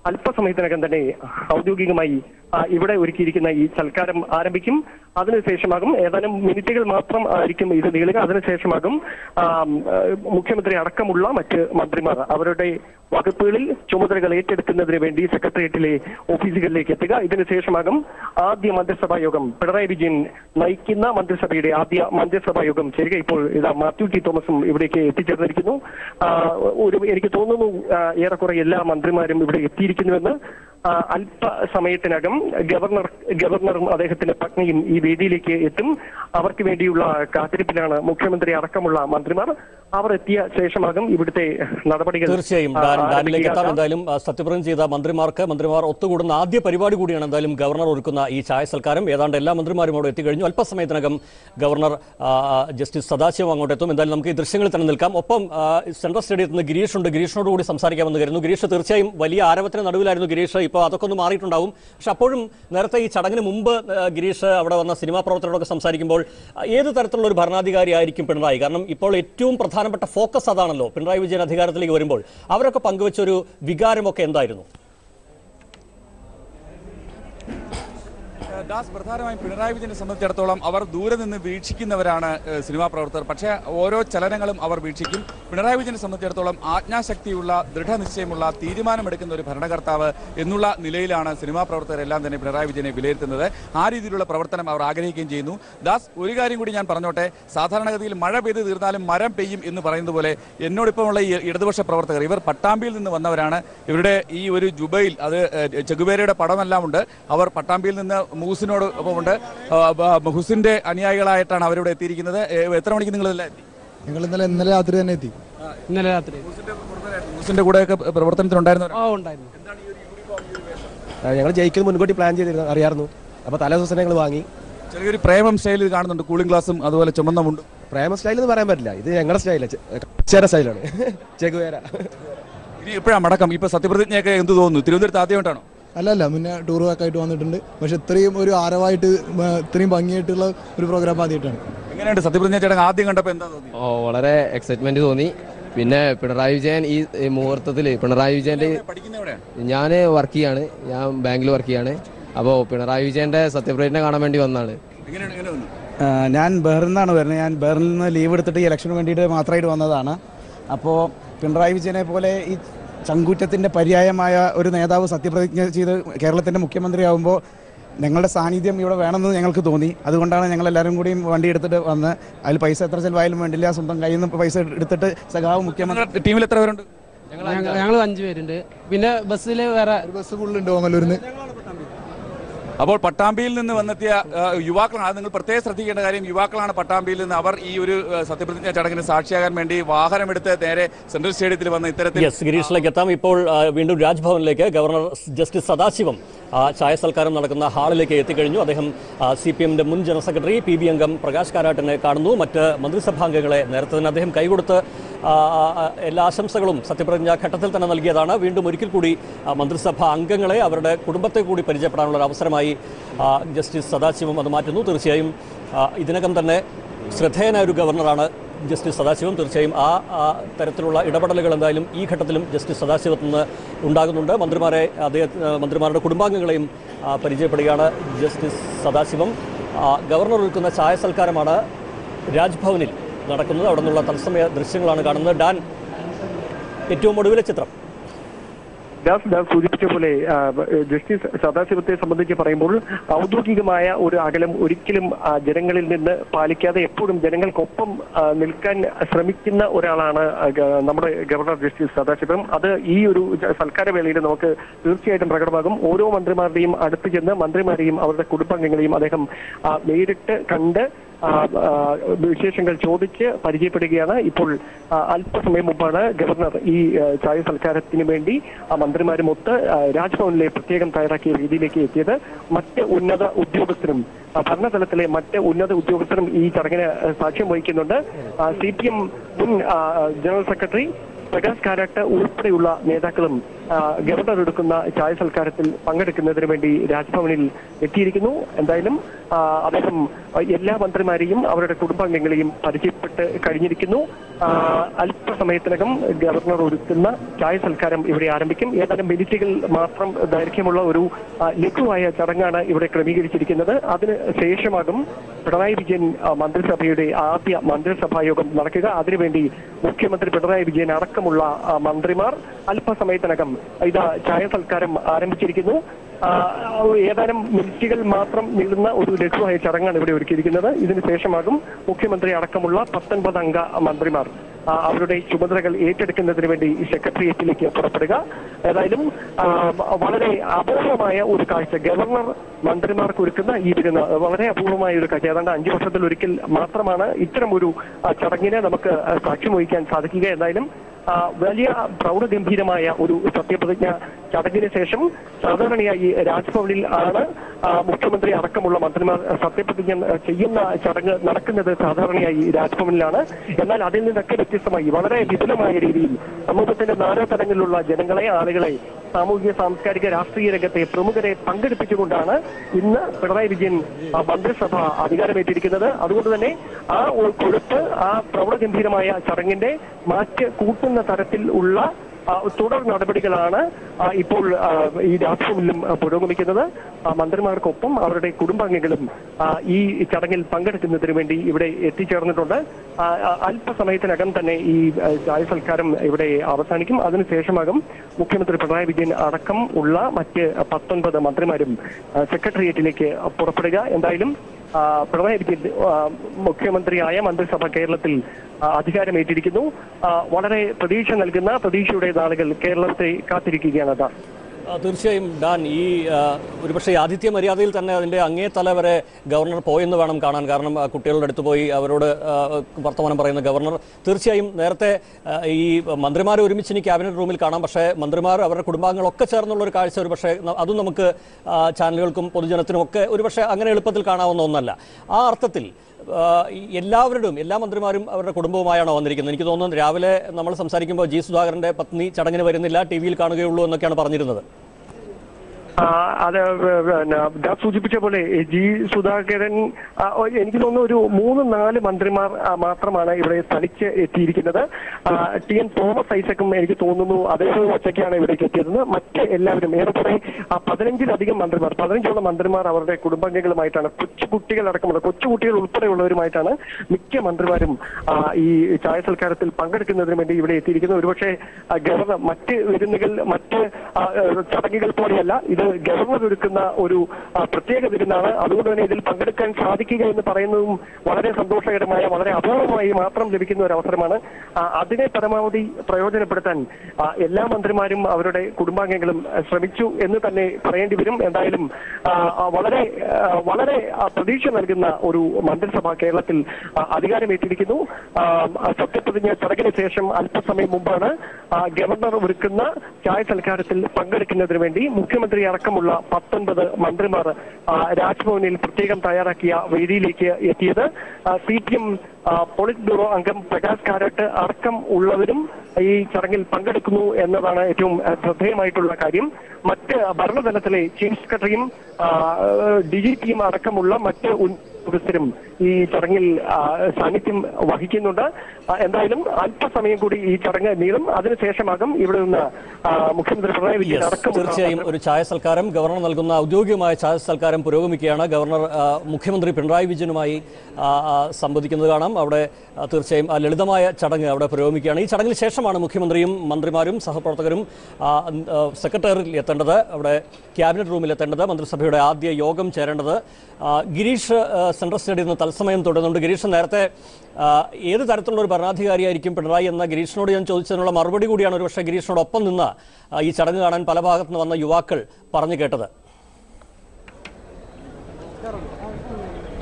S2: അല്പസമയത്തിനകം തന്നെ ഔദ്യോഗികമായി ആ, ഇവിടെ ഒരുക്കിയിരിക്കുന്ന ഈ സൽക്കാരം ആരംഭിക്കും അതിനുശേഷമാകും ഏതാനും മിനിറ്റുകൾ മാത്രം ആയിരിക്കും ഇത് നീളുക അതിനുശേഷമാകും ആ, ആ, മുഖ്യമന്ത്രി അടക്കമുള്ള മറ്റ് മന്ത്രിമാർ അവരുടെ വകുപ്പുകളിൽ ചുമതലകൾ ഏറ്റെടുക്കുന്നതിന് വേണ്ടി സെക്രട്ടേറിയറ്റിലെ ഓഫീസുകളിലേക്ക് എത്തുക ഇതിനുശേഷമാകും ആദ്യ മന്ത്രിസഭാ യോഗം പിണറായി വിജയൻ നയിക്കുന്ന മന്ത്രിസഭയുടെ ആദ്യ മന്ത്രിസഭാ യോഗം ചേരുക ഇപ്പോൾ ഇതാ മാത്യു ടി തോമസും ഇവിടേക്ക് എത്തിച്ചേർന്നിരിക്കുന്നു ആ, ഒരു എനിക്ക് തോന്നുന്നു ആ, ഏറെക്കുറെ എല്ലാ മന്ത്രിമാരും ഇവിടെ എത്തിയിരിക്കുന്നുവെന്ന് ആ, അല്പസമയത്തിനകം ഗവർണർ ഗവർണറും അദ്ദേഹത്തിന്റെ പത്നിയും ഈ വേദിയിലേക്ക് എത്തും അവർക്ക് വേണ്ടിയുള്ള കാത്തിരിപ്പിലാണ് മുഖ്യമന്ത്രി അടക്കമുള്ള മന്ത്രിമാർ അവർ എത്തിയ ശേഷമാകും ഇവിടുത്തെ നടപടികൾ
S1: തീർച്ചയായും
S2: ആ,
S1: ഡാൻ- ഡാനിലേക്ക് എത്താം
S2: ആരംഭിക്കുക.
S1: എന്തായാലും ആ, സത്യപ്രതിജ്ഞ ചെയ്ത മന്ത്രിമാർക്ക് മന്ത്രിമാർ ഒത്തുകൂടുന്ന ആദ്യ പരിപാടി കൂടിയാണ് എന്തായാലും ഗവർണർ ഒരുക്കുന്ന ഈ ചായ സൽക്കാരം ഏതാണ്ട് എല്ലാ മന്ത്രിമാരും അവിടെ എത്തിക്കഴിഞ്ഞു അല്പസമയത്തിനകം ഗവർണർ ആ, ആ, ജസ്റ്റിസ് സദാശിവം അങ്ങോട്ട് എത്തും എന്തായാലും നമുക്ക് ഈ ദൃശ്യങ്ങളിൽ തന്നെ നിൽക്കാം ഒപ്പം ആ, സെൻട്രൽ സ്റ്റേഡിയത്തിൽ നിന്ന് ഗിരീഷ് ഉണ്ട് ഗിരീഷിനോട് കൂടി സംസാരിക്കാമെന്ന് കരുതുന്നു ഗിരീഷ് തീർച്ചയായും വലിയ ആരവത്തിന് നടുവിലായിരുന്നു ഗിരീഷ് ഇപ്പോൾ അതൊക്കെ ഒന്ന് മാറിയിട്ടുണ്ടാവും പക്ഷെ അപ്പോഴും നേരത്തെ ഈ ചടങ്ങിന് മുമ്പ് ആ, ഗിരീഷ് അവിടെ വന്ന സിനിമാ പ്രവർത്തകരോടൊക്കെ സംസാരിക്കുമ്പോൾ ആ, ഏത് തരത്തിലുള്ള ഒരു ഭരണാധികാരി ആയിരിക്കും പിണറായി കാരണം ഇപ്പോൾ ഏറ്റവും പ്രധാനപ്പെട്ട ഫോക്കസ് അതാണല്ലോ പിണറായി വിജയൻ അധികാരത്തിലേക്ക് വരുമ്പോൾ അവരൊക്കെ പങ്കുവച്ച ഒരു വികാരമൊക്കെ എന്തായിരുന്നു
S3: ദാസ് പ്രധാനമായും പിണറായി വിജയനെ സംബന്ധിച്ചിടത്തോളം അവർ ദൂരെ നിന്ന് വീക്ഷിക്കുന്നവരാണ് ഏഹ്, സിനിമാ പ്രവർത്തകർ പക്ഷേ ഓരോ ചലനങ്ങളും അവർ വീക്ഷിക്കും പിണറായി വിജയനെ സംബന്ധിച്ചിടത്തോളം ആജ്ഞാശക്തിയുള്ള ദൃഢനിശ്ചയമുള്ള തീരുമാനമെടുക്കുന്ന ഒരു ഭരണകർത്താവ് എന്നുള്ള നിലയിലാണ് സിനിമാ പ്രവർത്തകരെല്ലാം തന്നെ പിണറായി വിജയനെ വിലയിരുത്തുന്നത് ആ രീതിയിലുള്ള പ്രവർത്തനം അവർ ആഗ്രഹിക്കുകയും ചെയ്യുന്നു ദാസ് ഒരു കാര്യം കൂടി ഞാൻ പറഞ്ഞോട്ടെ സാധാരണഗതിയിൽ മഴ പെയ്ത് തീർന്നാലും മരം പെയ്യും എന്ന് പറയുന്നത് പോലെ എന്നോടൊപ്പമുള്ള ഈ ഇടതുപക്ഷ പ്രവർത്തകർ ഇവർ പട്ടാമ്പിയിൽ നിന്ന് വന്നവരാണ് ഇവരുടെ ഈ ഒരു ജുബയിൽ അത് ഏഹ്, ചെഗുവേരയുടെ പടമെല്ലാം ഉണ്ട് അവർ പട്ടാമ്പിയിൽ നിന്ന് മുഹുസിനോട് ഒപ്പമുണ്ട് ആ, ബ- ഹുസിന്റെ അനുയായികളായിട്ടാണ് അവരിവിടെ എത്തിയിരിക്കുന്നത് ഏഹ്, എത്ര മണിക്ക് നിങ്ങൾ എല്ലാം എത്തി
S4: ഞങ്ങൾ ഇന്നലെ ഇന്നലെ രാത്രി തന്നെ എത്തി
S5: ഇന്നലെ രാത്രി
S3: മുഹുസിന്റെ കൂടെയൊക്കെ പ്രവർത്തനത്തിനുണ്ടായിരുന്നവർ
S5: ആ ഉണ്ടായിരുന്നു
S6: ഞങ്ങൾ ജയിക്കുന്നത് മുൻകൂട്ടി പ്ലാൻ ചെയ്തിരുന്നു അറിയായിരുന്നു അപ്പോൾ തലേ ദിവസം ഞങ്ങൾ വാങ്ങി
S3: ചെറിയൊരു പ്രേമം സ്റ്റൈലിൽ കാണുന്നുണ്ട് കൂളിംഗ് ഗ്ലാസും അതുപോലെ ചുമന്ന മുണ്ടും
S6: പ്രേമ സ്റ്റൈൽ എന്ന് പറയാൻ പറ്റില്ല ഇത് ഞങ്ങളുടെ സ്റ്റൈലാണ് ചേര സ്റ്റൈലാണ് ചെകുവേര
S3: ഇനി എപ്പോഴാണ് മടക്കം ഇപ്പൊ സത്യപ്രതിജ്ഞയൊക്കെ എന്ത് തോന്നുന്നു തിരുവനന്തപുരത്ത് ആദ്യമായിട്ടാണോ
S4: അല്ല അല്ല മുന്നേ ടൂർ ഒക്കെ ആയിട്ട് വന്നിട്ടുണ്ട് പക്ഷെ ഇത്രയും ഒരു ആരവായിട്ട് ഉം, ഇത്രയും ഭംഗിയായിട്ടുള്ള ഒരു പ്രോഗ്രാം ആദ്യമായിട്ടാണ്
S3: എങ്ങനെയുണ്ട് സത്യപ്രതിജ്ഞ ചടങ്ങ് ആദ്യം കണ്ടപ്പോൾ എന്താ തോന്നി
S7: ഓ വളരെ എക്സൈറ്റ്മെന്റ് തോന്നി പിന്നെ പിണറായി വിജയൻ ഈ ഈ മുഹൂർത്തത്തിൽ പിണറായി വിജയന്റെ
S3: പഠിക്കുന്ന എവിടെയാണ്
S7: ഞാൻ വർക്ക് ചെയ്യാണ് ഞാൻ ബാങ്കിൽ വർക്ക് ചെയ്യാണ് അപ്പോൾ പിണറായി വിജയന്റെ സത്യപ്രതിജ്ഞ കാണാൻ വേണ്ടി വന്നതാണ്
S3: എങ്ങനെയാണ് എങ്ങനെ തോന്നുന്നു
S8: ആ, ഞാൻ ബഹ്റിൽ നിന്നാണ് വരുന്നത് ഞാൻ ബഹ്റിൽ നിന്ന് ലീവ് എടുത്തിട്ട് ഈ ഇലക്ഷന് വേണ്ടിയിട്ട് മാത്രമായിട്ട് വന്നതാണ് അപ്പോൾ പിണറായി വിജയനെ പോലെ ഈ ചങ്കൂറ്റത്തിൻ്റെ പര്യായമായ ഒരു നേതാവ് സത്യപ്രതിജ്ഞ ചെയ്ത് കേരളത്തിൻ്റെ മുഖ്യമന്ത്രിയാവുമ്പോൾ ഞങ്ങളുടെ സാന്നിധ്യം ഇവിടെ വേണമെന്ന് ഞങ്ങൾക്ക് തോന്നി അതുകൊണ്ടാണ് ഞങ്ങൾ എല്ലാവരും കൂടിയും വണ്ടി എടുത്തിട്ട് വന്ന് അതിൽ പൈസ എത്ര ചെലവായാലും വേണ്ടില്ല സ്വന്തം കയ്യിൽ നിന്ന് പൈസ എടുത്തിട്ട് സഖാവ് മുഖ്യമന്ത്രി
S3: നിങ്ങളുടെ ടീമിൽ എത്ര പേരുണ്ട്
S5: ഞങ്ങൾ അഞ്ചു പേരുണ്ട് പിന്നെ ബസ്സിൽ വേറെ
S4: ഒരു ബസ് ഫുള്ളുണ്ട് ഓങ്ങല്ലൂരിന്ന്
S3: അപ്പോൾ പട്ടാമ്പിയിൽ നിന്ന് വന്നെത്തിയ ആ, യുവാക്കളാണ് അത് നിങ്ങൾ പ്രത്യേകം ശ്രദ്ധിക്കേണ്ട കാര്യം യുവാക്കളാണ് പട്ടാമ്പിയിൽ നിന്ന് അവർ ഈ ഒരു ആ, സത്യപ്രതിജ്ഞ ചടങ്ങിന് സാക്ഷിയാകാൻ വേണ്ടി വാഹനമെടുത്ത് നേരെ സെൻട്രൽ സ്റ്റേഡിയത്തിൽ വന്ന ഇത്തരത്തിൽ
S1: യെസ് ഗിരീഷിലേക്ക് എത്താം ഇപ്പോൾ ആ, വീണ്ടും രാജ്ഭവനിലേക്ക് ഗവർണർ ജസ്റ്റിസ് സദാശിവം ആ, ചായ സൽക്കാരം നടക്കുന്ന ഹാളിലേക്ക് എത്തിക്കഴിഞ്ഞു അദ്ദേഹം സി പി എമ്മിന്റെ മുൻ ജനറൽ സെക്രട്ടറി പി ബി അംഗം പ്രകാശ് കാരാട്ടിനെ കാണുന്നു മറ്റ് മന്ത്രിസഭാംഗങ്ങളെ നേരത്തെ തന്നെ അദ്ദേഹം കൈകൊടുത്ത് ആ, ആ, ആ, എല്ലാ ആശംസകളും സത്യപ്രതിജ്ഞാ ഘട്ടത്തിൽ തന്നെ നൽകിയതാണ് വീണ്ടും ഒരിക്കൽ കൂടി ആ, മന്ത്രിസഭാ അംഗങ്ങളെ അവരുടെ കുടുംബത്തെ കൂടി പരിചയപ്പെടാനുള്ള ഒരു അവസരമായി ആ, ജസ്റ്റിസ് സദാശിവം അത് മാറ്റുന്നു തീർച്ചയായും ആ, ഇതിനകം തന്നെ ശ്രദ്ധേയനായ ഒരു ഗവർണറാണ് ജസ്റ്റിസ് സദാശിവം തീർച്ചയായും ആ ആ തരത്തിലുള്ള ഇടപെടലുകൾ എന്തായാലും ഈ ഘട്ടത്തിലും ജസ്റ്റിസ് സദാശിവത്തിൽ നിന്ന് ഉണ്ടാകുന്നുണ്ട് മന്ത്രിമാരെ അദ്ദേഹത്തിന് മന്ത്രിമാരുടെ കുടുംബാംഗങ്ങളെയും ആ, പരിചയപ്പെടുകയാണ് ജസ്റ്റിസ് സദാശിവം ആ, ഗവർണർ ഒരുക്കുന്ന ചായ സൽക്കാരമാണ് രാജ്ഭവനിൽ നടക്കുന്നത് അവിടെ നിന്നുള്ള തത്സമയ ദൃശ്യങ്ങളാണ് കാണുന്നത് ഡാൻ ഏറ്റവും ഒടുവിലെ ചിത്രം
S2: ദാസ് ദാസ് സൂചിപ്പിച്ച പോലെ ആ, ജസ്റ്റിസ് സദാശിവത്തെ സംബന്ധിച്ച് പറയുമ്പോൾ ഔദ്യോഗികമായ ഒരു അകലം ഒരിക്കലും ആ, ജനങ്ങളിൽ നിന്ന് പാലിക്കാതെ എപ്പോഴും ജനങ്ങൾക്കൊപ്പം ആ, നിൽക്കാൻ ശ്രമിക്കുന്ന ഒരാളാണ് ആ, ഗ- നമ്മുടെ ഗവർണർ ജസ്റ്റിസ് സദാശിവം അത് ഈ ഒരു ജ- സൽക്കാര വേളയിൽ നമുക്ക് തീർച്ചയായിട്ടും പ്രകടമാകും ഓരോ മന്ത്രിമാരുടെയും അടുത്ത് ചെന്ന് മന്ത്രിമാരെയും അവരുടെ കുടുംബാംഗങ്ങളെയും അദ്ദേഹം ആ, നേരിട്ട് കണ്ട് ആ, ആ, വിശേഷങ്ങൾ ചോദിച്ച് പരിചയപ്പെടുകയാണ് ഇപ്പോൾ ആ, അല്പസമയം മുമ്പാണ് ഗവർണർ ഈ ആ, ചായ സൽക്കാരത്തിന് വേണ്ടി ആ മന്ത്രിമാരുമൊത്ത് ആ, രാജ്ഭവനിലെ പ്രത്യേകം തയ്യാറാക്കിയ രീതിയിലേക്ക് എത്തിയത് മറ്റ് ഉന്നത ഉദ്യോഗസ്ഥരും ആ, ഭരണതലത്തിലെ മറ്റ് ഉന്നത ഉദ്യോഗസ്ഥരും ഈ ചടങ്ങിന് ആ, സാക്ഷ്യം വഹിക്കുന്നുണ്ട് സി പി എം മുൻ ആ, ജനറൽ സെക്രട്ടറി പ്രകാശ് കാരാട്ട് ഉൾപ്പെടെയുള്ള നേതാക്കളും ആ, ഗവർണർ എടുക്കുന്ന ചായ സൽക്കാരത്തിൽ പങ്കെടുക്കുന്നതിന് വേണ്ടി രാജ്ഭവനിൽ എത്തിയിരിക്കുന്നു എന്തായാലും ആ, അദ്ദേഹം എല്ലാ മന്ത്രിമാരെയും അവരുടെ കുടുംബാംഗങ്ങളെയും പരിചയപ്പെട്ട് കഴിഞ്ഞിരിക്കുന്നു ആ, അല്പസമയത്തിനകം ഗവർണർ ഒരുക്കുന്ന ചായ സൽക്കാരം ഇവിടെ ആരംഭിക്കും ഏതാനും മിനിറ്റുകൾ മാത്രം ദൈർഘ്യമുള്ള ഒരു ആ, ലഘുവായ ചടങ്ങാണ് ഇവിടെ ക്രമീകരിച്ചിരിക്കുന്നത് അതിന് ശേഷമാകും പിണറായി വിജയൻ ആ, മന്ത്രിസഭയുടെ ആദ്യ മന്ത്രിസഭാ യോഗം നടക്കുക അതിനുവേണ്ടി മുഖ്യമന്ത്രി പിണറായി വിജയൻ അടക്കമുള്ള ആ, മന്ത്രിമാർ അല്പസമയത്തിനകം ഇതാ ചായ സൽക്കാരം ആരംഭിച്ചിരിക്കുന്നു ആ, ഏതാനും മിനിറ്റുകൾ മാത്രം നീളുന്ന ഒരു ലഘുവായ ചടങ്ങാണ് ഇവിടെ ഒരുക്കിയിരിക്കുന്നത് ഇതിന് ശേഷമാകും മുഖ്യമന്ത്രി അടക്കമുള്ള പത്തൊൻപത് അംഗ മന്ത്രിമാർ ആ, അവരുടെ ചുമതലകൾ ഏറ്റെടുക്കുന്നതിന് വേണ്ടി സെക്രട്ടേറിയറ്റിലേക്ക് പുറപ്പെടുക ഏതായാലും ആ, വളരെ അപൂർവമായ ഒരു കാഴ്ച ഗവർണർ മന്ത്രിമാർക്ക് ഒരുക്കുന്ന ഈ വിരുന്ന് വളരെ അപൂർവമായ ഒരു കാഴ്ച ഏതാണ്ട് അഞ്ചു വർഷത്തിൽ ഒരിക്കൽ മാത്രമാണ് ഇത്തരം ഒരു ആ, ചടങ്ങിനെ നമുക്ക് ആ, സാക്ഷ്യം വഹിക്കാൻ സാധിക്കുക എന്തായാലും ആ, വലിയ പ്രൗഢഗംഭീരമായ ഒരു സത്യപ്രതിജ്ഞ ചടങ്ങിന് ശേഷം സാധാരണയായി രാജ്ഭവനിൽ ആണ് ആ, മുഖ്യമന്ത്രി അടക്കമുള്ള മന്ത്രിമാർ സത്യപ്രതിജ്ഞ ചെയ്യുന്ന ചടങ്ങ് നടക്കുന്നത് സാധാരണയായി രാജ്ഭവനിലാണ് എന്നാൽ അതിൽ നിന്നൊക്കെ വ്യത്യസ്തമായി വളരെ വിപുലമായ രീതിയിൽ സമൂഹത്തിന്റെ നാനാ തലങ്ങളിലുള്ള ജനങ്ങളെ ആളുകളെ സാമൂഹിക സാംസ്കാരിക രാഷ്ട്രീയ രംഗത്തെ പ്രമുഖരെ പങ്കെടുപ്പിച്ചുകൊണ്ടാണ് ഇന്ന് പിണറായി വിജയൻ ആ, മന്ത്രിസഭ അധികാരമേറ്റിരിക്കുന്നത് അതുകൊണ്ട് തന്നെ ആ ഒരു കൊഴുപ്പ് ആ പ്രൗഢഗംഭീരമായ ചടങ്ങിന്റെ മാറ്റ് കൂട്ടുന്ന തരത്തിൽ ഉള്ള ആ, തുടർ നടപടികളാണ് ആ, ഇപ്പോൾ ആ, ഈ രാജ്ഭവനിലും ആ, പുരോഗമിക്കുന്നത് ആ, മന്ത്രിമാർക്കൊപ്പം അവരുടെ കുടുംബാംഗങ്ങളും ആ, ഈ ചടങ്ങിൽ പങ്കെടുക്കുന്നതിന് വേണ്ടി ഇവിടെ എത്തിച്ചേർന്നിട്ടുണ്ട് ആ, ആ, അല്പസമയത്തിനകം തന്നെ ഈ ആ, ചായ സൽക്കാരം ഇവിടെ അവസാനിക്കും അതിനുശേഷമാകും മുഖ്യമന്ത്രി പിണറായി വിജയൻ അടക്കം ഉള്ള മറ്റ് പത്തൊൻപത് മന്ത്രിമാരും ആ, സെക്രട്ടേറിയറ്റിലേക്ക് പുറപ്പെടുക എന്തായാലും ആ, പിണറായി വിജയൻ ആ, മുഖ്യമന്ത്രിയായ മന്ത്രിസഭ കേരളത്തിൽ ആ, അധികാരമേറ്റിരിക്കുന്നു ആ, വളരെ പ്രതീക്ഷ നൽകുന്ന പ്രതീക്ഷയുടെ നാളുകൾ കേരളത്തെ കാത്തിരിക്കുകയാണ് അതാ
S1: ആ, തീർച്ചയായും ഡാൻ ഈ ആ, ഒരുപക്ഷെ ഈ ആതിഥ്യ മര്യാദയിൽ തന്നെ അതിന്റെ അങ്ങേ തല വരെ ഗവർണർ പോയെന്ന് വേണം കാണാൻ കാരണം ആ, കുട്ടികളുടെ അടുത്ത് പോയി അവരോട് ആ, വർത്തമാനം പറയുന്ന ഗവർണർ തീർച്ചയായും നേരത്തെ ആ, ഈ മന്ത്രിമാരെ ഒരുമിച്ച് ഇനി ക്യാബിനറ്റ് റൂമിൽ കാണാം പക്ഷേ മന്ത്രിമാർ അവരുടെ കുടുംബാംഗങ്ങളൊക്കെ ചേർന്നുള്ള ഒരു കാഴ്ച ഒരുപക്ഷെ ന- അതും നമുക്ക് ആ, ചാനലുകൾക്കും പൊതുജനത്തിനും ഒക്കെ ഒരുപക്ഷെ അങ്ങനെ എളുപ്പത്തിൽ കാണാവുന്ന ഒന്നല്ല ആ അർത്ഥത്തിൽ ആ, ഈ എല്ലാവരുടെയും എല്ലാ മന്ത്രിമാരും അവരുടെ കുടുംബവുമായാണോ വന്നിരിക്കുന്നത് എനിക്ക് തോന്നുന്നു രാവിലെ നമ്മൾ സംസാരിക്കുമ്പോൾ ജി സുധാകരന്റെ പത്നി ചടങ്ങിന് വരുന്നില്ല ടി വിയിൽ കാണുകയുള്ളൂ എന്നൊക്കെയാണ് പറഞ്ഞിരുന്നത്
S2: ആ, അത് പിന്നെ ദാസ് സൂചിപ്പിച്ച പോലെ ജി സുധാകരൻ ആ, ഒ- എനിക്ക് തോന്നുന്നു ഒരു മൂന്ന് നാല് മന്ത്രിമാർ ആ, മാത്രമാണ് ഇവിടെ തനിച്ച് എത്തിയിരിക്കുന്നത് ആ, ടി എൻ തോമസ് ഐസക്കും എനിക്ക് തോന്നുന്നു അദ്ദേഹം ഒറ്റയ്ക്കാണ് ഇവിടേക്ക് എത്തിയത് മറ്റ് എല്ലാവരും ഏറെക്കുറെ ആ, പതിനഞ്ചിലധികം മന്ത്രിമാർ പതിനഞ്ചോളം മന്ത്രിമാർ അവരുടെ കുടുംബാംഗങ്ങളുമായിട്ടാണ് കൊച്ചുകുട്ടികൾ അടക്കമുള്ള കൊച്ചുകുട്ടികൾ ഉൾപ്പെടെയുള്ളവരുമായിട്ടാണ് മിക്ക മന്ത്രിമാരും ആ, ഈ ചായ സൽക്കാരത്തിൽ പങ്കെടുക്കുന്നതിന് വേണ്ടി ഇവിടെ എത്തിയിരിക്കുന്നത് ഒരുപക്ഷെ ആ, ഗവർണർ മറ്റ് വിരുന്നുകൾ മറ്റ് ആ, ഏഹ്, ചടങ്ങുകൾ പോലെയല്ല ഇത് ഗവർണർ ഒരുക്കുന്ന ഒരു ആ, പ്രത്യേക വിരുന്നാണ് അതുകൊണ്ട് തന്നെ ഇതിൽ പങ്കെടുക്കാൻ സാധിക്കുക എന്ന് പറയുന്നതും വളരെ സന്തോഷകരമായ വളരെ അപൂർവമായി മാത്രം ലഭിക്കുന്ന ഒരു അവസരമാണ് ആ, അതിനെ പരമാവധി പ്രയോജനപ്പെടുത്താൻ ആ, എല്ലാ മന്ത്രിമാരും അവരുടെ കുടുംബാംഗങ്ങളും ആ, ശ്രമിച്ചു എന്ന് തന്നെ പറയേണ്ടി വരും എന്തായാലും ആ, ആ, വളരെ ആ, വളരെ ആ, പ്രതീക്ഷ നൽകുന്ന ഒരു മന്ത്രിസഭ കേരളത്തിൽ ആ, അധികാരമേറ്റിരിക്കുന്നു ആ, ആ, സത്യപ്രതിജ്ഞ ചടങ്ങിന് ശേഷം അല്പസമയം മുമ്പാണ് ആ, ഗവർണർ ഒരുക്കുന്ന ചായ സൽക്കാരത്തിൽ പങ്കെടുക്കുന്നതിന് വേണ്ടി മുഖ്യമന്ത്രി അടക്കമുള്ള പത്തൊൻപത് മന്ത്രിമാർ ആ, രാജ്ഭവനിൽ പ്രത്യേകം തയ്യാറാക്കിയ വേദിയിലേക്ക് എത്തിയത് C P M polit bureau അംഗം പ്രകാശ് കാരാട്ട് അടക്കം ഉള്ളവരും ഈ ചടങ്ങിൽ പങ്കെടുക്കുന്നു എന്നതാണ് ഏറ്റവും ആ, ശ്രദ്ധേയമായിട്ടുള്ള കാര്യം മറ്റ് ഭരണതലത്തിലെ ചീഫ് സെക്രട്ടറിയും ഡി ജി പിയും അടക്കമുള്ള മറ്റ് ഉദ്യോഗസ്ഥരും ഈ ചടങ്ങിൽ ആ, സാന്നിധ്യം വഹിക്കുന്നുണ്ട് ആ, എന്തായാലും അല്പസമയം കൂടി ഈ ചടങ്ങ് നീളും അതിനുശേഷമാകും ഇവിടെ നിന്ന് ആ, മുഖ്യമന്ത്രി പിണറായി വിജയൻ
S1: Yes,
S2: അടക്കമുള്ള
S1: തീർച്ചയായും ഒരു ചായ സൽക്കാരം ഗവർണർ നൽകുന്ന ഔദ്യോഗികമായ ചായ സൽക്കാരം പുരോഗമിക്കുകയാണ് ഗവർണർ ആ, മുഖ്യമന്ത്രി പിണറായി വിജയനുമായി ആ, ആ, സംവദിക്കുന്നത് കാണാം അവിടെ ആ, തീർച്ചയായും ആ ലളിതമായ ചടങ്ങ് അവിടെ പുരോഗമിക്കുകയാണ് ഈ ചടങ്ങിന് ശേഷമാണ് മുഖ്യമന്ത്രിയും മന്ത്രിമാരും സഹപ്രവർത്തകരും ആ, ആ, സെക്രട്ടേറിയറ്റിൽ എത്തേണ്ടത് അവിടെ ക്യാബിനറ്റ് റൂമിൽ എത്തേണ്ടത് മന്ത്രിസഭയുടെ ആദ്യ യോഗം ചേരേണ്ടത് ആ, ഗിരീഷ് ആ, സെൻട്രൽ സ്റ്റേഡിയത്തിൽ നിന്ന് തത്സമയം തുടരുന്നുണ്ട് ഗിരീഷ് നേരത്തെ ആ, ഏത് തരത്തിലുള്ള ഒരു ഭരണാധികാരിയായിരിക്കും പിണറായി എന്ന ഗിരീഷിനോട് ഞാൻ ചോദിച്ചതിനുള്ള മറുപടി കൂടിയാണ് ഒരുപക്ഷെ ഗിരീഷിനോടൊപ്പം നിന്ന് ആ, ഈ ചടങ്ങ് കാണാൻ പല ഭാഗത്തു നിന്ന് വന്ന യുവാക്കൾ പറഞ്ഞു കേട്ടത്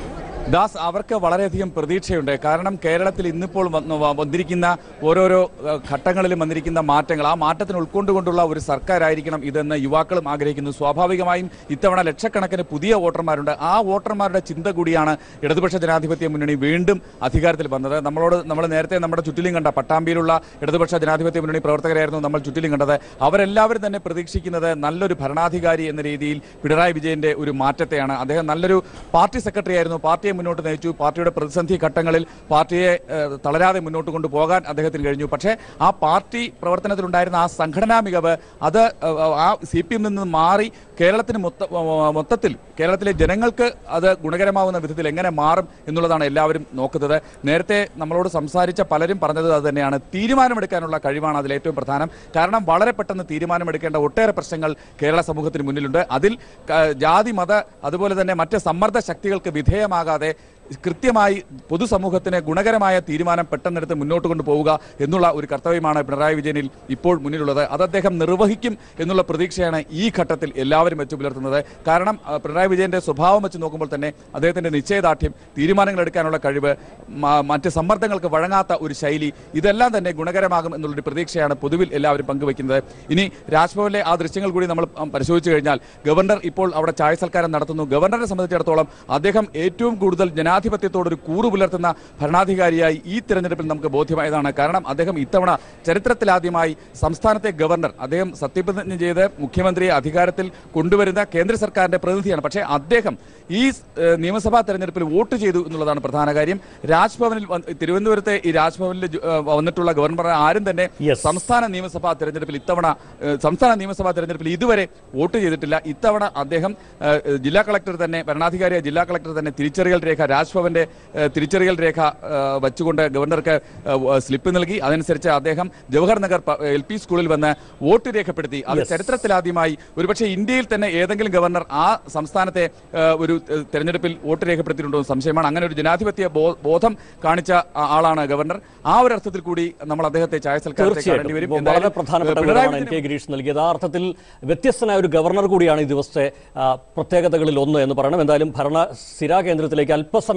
S3: ദാസ് അവർക്ക് വളരെയധികം പ്രതീക്ഷയുണ്ട് കാരണം കേരളത്തിൽ ഇന്നിപ്പോൾ വന്ന് വ- വന്നിരിക്കുന്ന ഓരോരോ ഏഹ്, ഘട്ടങ്ങളിലും വന്നിരിക്കുന്ന മാറ്റങ്ങൾ ആ മാറ്റത്തിന് ഉൾക്കൊണ്ടുകൊണ്ടുള്ള ഒരു സർക്കാരായിരിക്കണം ഇതെന്ന് യുവാക്കളും ആഗ്രഹിക്കുന്നു സ്വാഭാവികമായും ഇത്തവണ ലക്ഷക്കണക്കിന് പുതിയ വോട്ടർമാരുണ്ട് ആ വോട്ടർമാരുടെ ചിന്ത കൂടിയാണ് ഇടതുപക്ഷ ജനാധിപത്യ മുന്നണി വീണ്ടും അധികാരത്തിൽ വന്നത് നമ്മളോട് നമ്മൾ നേരത്തെ നമ്മുടെ ചുറ്റിലും കണ്ട പട്ടാമ്പിയിലുള്ള ഇടതുപക്ഷ ജനാധിപത്യ മുന്നണി പ്രവർത്തകരായിരുന്നു നമ്മൾ ചുറ്റിലും കണ്ടത് അവരെല്ലാവരും തന്നെ പ്രതീക്ഷിക്കുന്നത് നല്ലൊരു ഭരണാധികാരി എന്ന രീതിയിൽ പിണറായി വിജയന്റെ ഒരു മാറ്റത്തെയാണ് അദ്ദേഹം നല്ലൊരു പാർട്ടി സെക്രട്ടറി ആയിരുന്നു പാർട്ടിയെ മുന്നോട്ട് നയിച്ചു പാർട്ടിയുടെ പ്രതിസന്ധി ഘട്ടങ്ങളിൽ പാർട്ടിയെ ഏഹ്, തളരാതെ മുന്നോട്ട് കൊണ്ടുപോകാൻ അദ്ദേഹത്തിന് കഴിഞ്ഞു പക്ഷേ ആ പാർട്ടി പ്രവർത്തനത്തിലുണ്ടായിരുന്ന ആ സംഘടനാ മികവ് അത് ഏഹ്, ആ സി പി എം നിന്ന് മാറി കേരളത്തിന് മൊത്ത മൊത്തത്തിൽ കേരളത്തിലെ ജനങ്ങൾക്ക് അത് ഗുണകരമാവുന്ന വിധത്തിൽ എങ്ങനെ മാറും എന്നുള്ളതാണ് എല്ലാവരും നോക്കുന്നത് നേരത്തെ നമ്മളോട് സംസാരിച്ച പലരും പറഞ്ഞത് അത് തന്നെയാണ് തീരുമാനമെടുക്കാനുള്ള കഴിവാണ് അതിൽ ഏറ്റവും പ്രധാനം കാരണം വളരെ പെട്ടെന്ന് തീരുമാനമെടുക്കേണ്ട ഒട്ടേറെ പ്രശ്നങ്ങൾ കേരള സമൂഹത്തിന് മുന്നിലുണ്ട് അതിൽ ക- ജാതി മത അതുപോലെ തന്നെ മറ്റ് സമ്മർദ്ദ ശക്തികൾക്ക് വിധേയമാകാതെ കൃത്യമായി പൊതുസമൂഹത്തിന് ഗുണകരമായ തീരുമാനം പെട്ടെന്നെടുത്ത് മുന്നോട്ട് കൊണ്ടുപോവുക എന്നുള്ള ഒരു കർത്തവ്യമാണ് പിണറായി വിജയനിൽ ഇപ്പോൾ മുന്നിലുള്ളത് അത് അദ്ദേഹം നിർവഹിക്കും എന്നുള്ള പ്രതീക്ഷയാണ് ഈ ഘട്ടത്തിൽ എല്ലാവരും വെച്ചു പുലർത്തുന്നത് കാരണം ആ, പിണറായി വിജയന്റെ സ്വഭാവം വെച്ച് നോക്കുമ്പോൾ തന്നെ അദ്ദേഹത്തിന്റെ നിശ്ചയദാർഢ്യം തീരുമാനങ്ങൾ എടുക്കാനുള്ള കഴിവ് മ- മറ്റ് സമ്മർദ്ദങ്ങൾക്ക് വഴങ്ങാത്ത ഒരു ശൈലി ഇതെല്ലാം തന്നെ ഗുണകരമാകും എന്നുള്ളൊരു പ്രതീക്ഷയാണ് പൊതുവിൽ എല്ലാവരും പങ്കുവയ്ക്കുന്നത് ഇനി രാജ്ഭവനിലെ ആ ദൃശ്യങ്ങൾ കൂടി നമ്മൾ ഉം, പരിശോധിച്ചു കഴിഞ്ഞാൽ ഗവർണർ ഇപ്പോൾ അവിടെ ചായ സൽക്കാരം നടത്തുന്നു ഗവർണറെ സംബന്ധിച്ചിടത്തോളം അദ്ദേഹം ഏറ്റവും കൂടുതൽ ജനാധിപത്യത്തോട് ഒരു കൂറു പുലർത്തുന്ന ഭരണാധികാരിയായി ഈ തെരഞ്ഞെടുപ്പിൽ നമുക്ക് ബോധ്യമായതാണ് കാരണം അദ്ദേഹം ഇത്തവണ ചരിത്രത്തിലാദ്യമായി സംസ്ഥാനത്തെ ഗവർണർ അദ്ദേഹം സത്യപ്രതിജ്ഞ ചെയ്ത് മുഖ്യമന്ത്രിയെ അധികാരത്തിൽ കൊണ്ടുവരുന്ന കേന്ദ്ര സർക്കാരിന്റെ പ്രതിനിധിയാണ് പക്ഷേ അദ്ദേഹം ഈ ഏഹ്, നിയമസഭാ തെരഞ്ഞെടുപ്പിൽ വോട്ട് ചെയ്തു എന്നുള്ളതാണ് പ്രധാന കാര്യം രാജ്ഭവനിൽ വന്ന് തിരുവനന്തപുരത്തെ ഈ രാജ്ഭവനിൽ ജു- ഏഹ്, വന്നിട്ടുള്ള ഗവർണർ ആരും തന്നെ
S1: Yes.
S3: സംസ്ഥാന നിയമസഭാ തെരഞ്ഞെടുപ്പിൽ ഇത്തവണ ഏഹ്, സംസ്ഥാന നിയമസഭാ തെരഞ്ഞെടുപ്പിൽ ഇതുവരെ വോട്ട് ചെയ്തിട്ടില്ല ഇത്തവണ അദ്ദേഹം ഏഹ്, ജില്ലാ കളക്ടർ തന്നെ ഭരണാധികാരിയായ ജില്ലാ കളക്ടർ തന്നെ തിരിച്ചറിയൽ രേഖ രാജ്ഭവന്റെ ഏഹ്, തിരിച്ചറിയൽ രേഖ ഏഹ്, വെച്ചുകൊണ്ട് ഗവർണർക്ക് ഏഹ്, സ്ലിപ്പ് നൽകി അതനുസരിച്ച് അദ്ദേഹം ജവഹർ നഗർ പ- എൽ പി സ്കൂളിൽ വന്ന് വോട്ട് രേഖപ്പെടുത്തി അത്
S1: Yes.
S3: ചരിത്രത്തിലാദ്യമായി ഒരുപക്ഷെ ഇന്ത്യയിൽ തന്നെ ഏതെങ്കിലും ഗവർണർ ആ സംസ്ഥാനത്തെ ഏഹ്, ഒരു ഏഹ്, തെരഞ്ഞെടുപ്പിൽ വോട്ട് രേഖപ്പെടുത്തിയിട്ടുണ്ടോ എന്ന് സംശയമാണ് അങ്ങനെ ഒരു ജനാധിപത്യ ബോ- ബോധം കാണിച്ച ആ- ആളാണ് ഗവർണർ ആ ഒരു അർത്ഥത്തിൽ കൂടി നമ്മൾ അദ്ദേഹത്തെ ചായ സൽക്കാരത്തെ കാണേണ്ടി വരും
S1: തീർച്ചയായിട്ടും വളരെ
S3: എന്തായാലും,
S1: പ്രധാനപ്പെട്ട
S3: ഏഹ്, പിണറായി
S1: വിവരമാണ് എൻ കെ
S3: വിജയൻ
S1: ഗിരീഷ് നൽകിയത് ആ അർത്ഥത്തിൽ വ്യത്യസ്തനായ ഒരു ഗവർണർ കൂടിയാണ് ഈ ദിവസത്തെ ആ, പ്രത്യേകതകളിൽ ഒന്ന് എന്ന് പറയണം എന്തായാലും ഭരണ സ്ഥിരാ കേന്ദ്രത്തിലേക്ക് അല്പസമയം